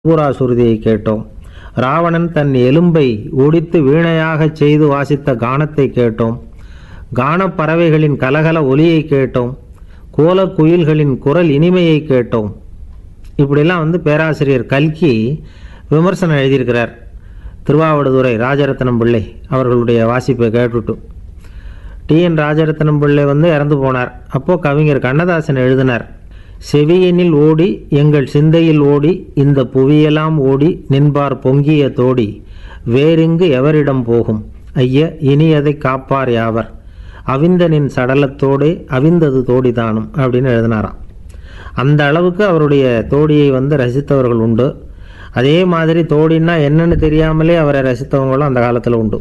பூராசுருதியை கேட்டோம் ராவணன் தன் எலும்பை ஒடித்து வீணையாகச் செய்து வாசித்த கானத்தை கேட்டோம் கானப் பறவைகளின் கலகல ஒலியை கேட்டோம் கோலக் குயில்களின் குரல் இனிமையை கேட்டோம் இப்படிலாம் வந்து பேராசிரியர் கல்கி விமர்சனம் எழுதியிருக்கிறார் திருவாவடுதுறை ராஜரத்னம் பிள்ளை அவர்களுடைய வாசிப்பை கேட்டுட்டு டிஎன் ராஜரத்னம் பிள்ளை வந்து இறந்து போனார் அப்போது கவிஞர் கண்ணதாசன் எழுதினார் செவியனில் ஓடி எங்கள் சிந்தையில் ஓடி இந்த புவியெல்லாம் ஓடி நின்பார் பொங்கிய தோடி வேறிங்கு எவரிடம் போகும் ஐய இனி அதை காப்பார் யாவர் அவிந்தனின் சடலத்தோடே அவிந்தது தோடிதானும் அப்படின்னு எழுதினாராம் அந்த அளவுக்கு அவருடைய தோடியை வந்து ரசித்தவர்கள் உண்டு அதே மாதிரி தோடின்னா என்னன்னு தெரியாமலே அவரை ரசித்தவங்களும் அந்த காலத்தில் உண்டு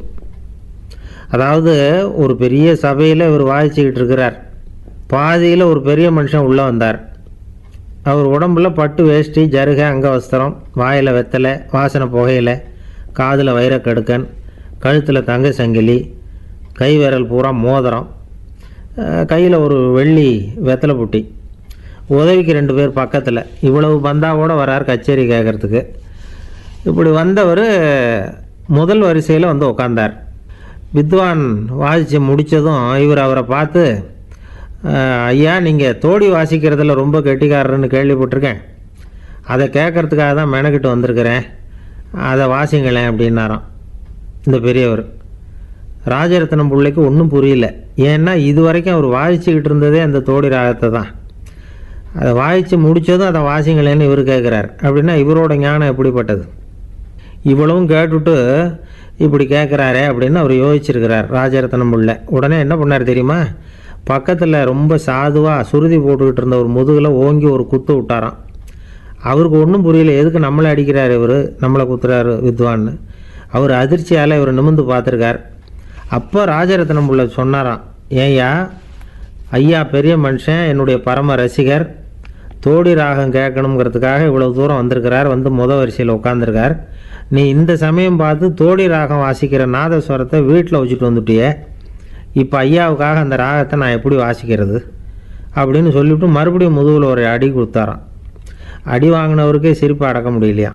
அதாவது ஒரு பெரிய சபையில் இவர் வாய்ச்சிக்கிட்டு இருக்கிறார் பாதியில் ஒரு பெரிய மனுஷன் உள்ளே வந்தார் அவர் உடம்புல பட்டு வேஷ்டி ஜருகை அங்கவஸ்திரம் வாயில் வெத்தலை வாசனை புகையில காதில் வைரக்கடுக்கன் கழுத்தில் தங்க சங்கிலி கை விரல் பூரா மோதிரம் கையில் ஒரு வெள்ளி வெத்தலை புட்டி உதவிக்கு ரெண்டு பேர் பக்கத்தில் இவ்வளவு பந்தாவோட வரார் கச்சேரி கேட்குறதுக்கு இப்படி வந்தவர் முதல் வரிசையில் வந்து உட்காந்தார் வித்வான் வாசித்து முடித்ததும் இவர் அவரை பார்த்து "அஹ், ஐயா நீங்கள் தோடி வாசிக்கிறதுல ரொம்ப கெட்டிக்காரர்னு கேள்விப்பட்டிருக்கேன் அதை கேட்கறதுக்காக தான் மெனக்கிட்டு வந்திருக்கிறேன் அதை வாசிங்களேன் அப்படின்னாராம் இந்த பெரியவர் ராஜரத்னம் பிள்ளைக்கு ஒன்றும் புரியல ஏன்னா இது வரைக்கும் அவர் வாசிச்சுக்கிட்டு இருந்ததே அந்த தோடி ராகத்தை தான் அதை வாசித்து முடித்ததும் அதை வாசிங்களேன்னு இவர் கேட்குறார் அப்படின்னா இவரோட ஞானம் எப்படிப்பட்டது இவ்வளவும் கேட்டுட்டு இப்படி கேட்குறாரே அப்படின்னு அவர் யோசிச்சிருக்கிறார் ராஜரத்னம் பிள்ளை உடனே என்ன பண்ணார் தெரியுமா பக்கத்தில் ரொம்ப சாதுவாக சுருதி போட்டுக்கிட்டு இருந்த ஒரு முதுகில் ஓங்கி ஒரு குத்து விட்டாராம் அவருக்கு ஒன்றும் புரியல எதுக்கு நம்மளை அடிக்கிறார் இவர் நம்மளை குத்துறாரு வித்வான்னு அவர் அதிர்ச்சியால் இவர் நிமிந்து பார்த்துருக்கார் அப்போ ராஜரத்னம் பிள்ளை சொன்னாராம் ஏய்யா ஐயா பெரிய மனுஷன் என்னுடைய பரம ரசிகர் தோடி ராகம் கேட்கணுங்கிறதுக்காக இவ்வளோ தூரம் வந்திருக்கிறார் வந்து முத வரிசையில் உட்காந்துருக்கார் நீ இந்த சமயம் பார்த்து தோடி ராகம் வாசிக்கிற நாதஸ்வரத்தை வீட்டில் வச்சுட்டு வந்துட்டியே இப்போ ஐயாவுக்காக அந்த ராகத்தை நான் எப்படி வாசிக்கிறது அப்படின்னு சொல்லிவிட்டு மறுபடியும் முதுகில் ஒரு அடி கொடுத்தாராம் அடி வாங்கினவருக்கே சிரிப்பு அடக்க முடியலையா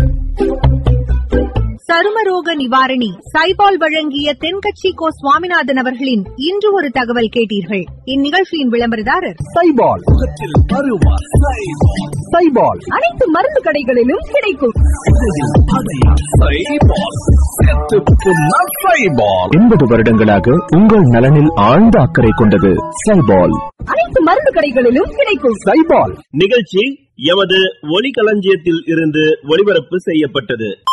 சருமரோக நிவாரணி சைபால் வழங்கிய தென்கட்சி கோ சுவாமிநாதன் அவர்களின் இன்று ஒரு தகவல் கேட்டீர்கள் இந்நிகழ்ச்சியின் விளம்பரதாரர் சைபால் முகத்தில் அருவா சைபால் சைபால் அனைத்து மருந்து கடைகளிலும் கிடைக்கும் சைபால் எண்பது வருடங்களாக உங்கள் நலனில் ஆழ்ந்த அக்கறை கொண்டது சைபால் அனைத்து மருந்து கடைகளிலும் கிடைக்கும் சைபால் நிகழ்ச்சி எமது ஒலிகளஞ்சியத்தில் இருந்து ஒளிபரப்பு செய்யப்பட்டது